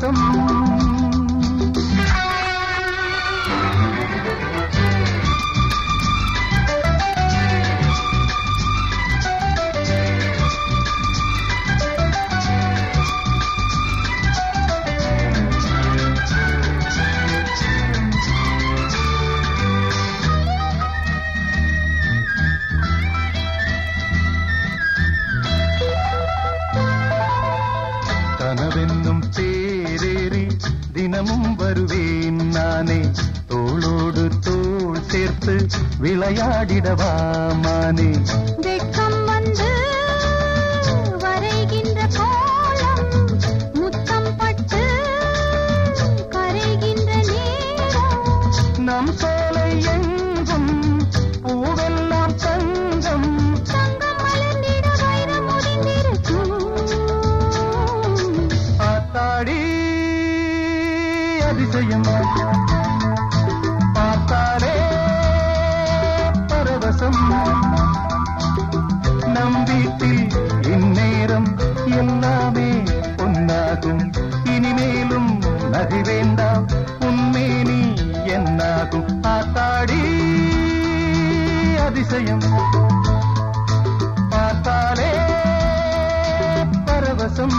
பரவசம் கனவென்னும் தேரேறி தினமும் வருவேன் நானே தோளோடு தோள் சேர்த்து விளையாடிடவா மானே வெட்கம் வந்து வரைகின்ற கோலம் முத்தம் பட்டு கரைகின்ற நேரம் நம் சோலை எங்கும் பூவெல்லாம் தங்கம் தங்கம் மலர்ந்திட வைரம் முடிந்திருக்கும் ஆத்தாடி அதிசயம் பார்த்தாலே பரவசம் நம் வீட்டில் இந்நேரம் எல்லாமே பொன்னாகும் இனிமேலும் நகை வேண்டாம் உண்மேனி என்னாகும் ஆத்தாடி அதிசயம் பார்த்தாலே பரவசம்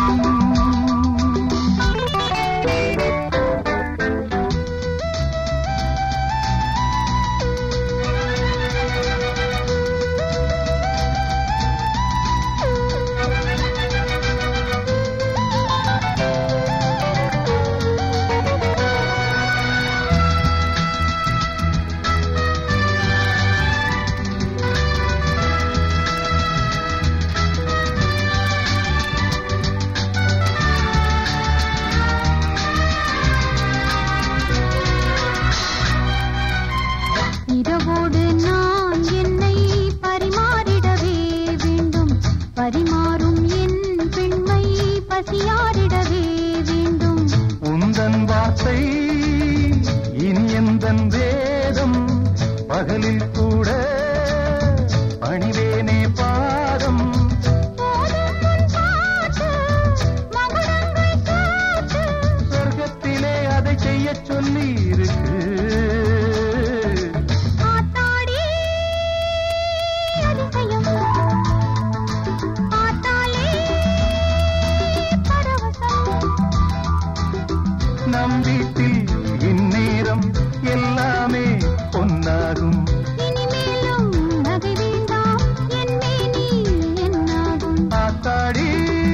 இரவோடு நான் என்னை பரிமாறிடவே வேண்டும் பரிமாறும் என் பெண்மை பசியாரிடவே வேண்டும் உந்தன் வார்த்தை இனி எந்தன் வேதம் பகலில் கூட பணிவேனே பாதம் போதும் உன் பாட்டு, மகுடங்கள் காட்டு. சொர்க்கத்திலே அதை செய்யச் சொல்லி இருக்கு ஆத்தாடி அதிசயம். பார்த்தாலே பரவசம். நம் வீட்டில் இந்நேரம் எல்லாமே பொன்னாகும் இனிமேலும் நகை வேண்டாம், என் மேனி என்னாகும்? ஆத்தாடி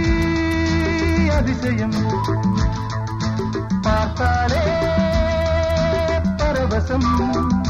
அதிசயம் பார்த்தாலே பரவசம்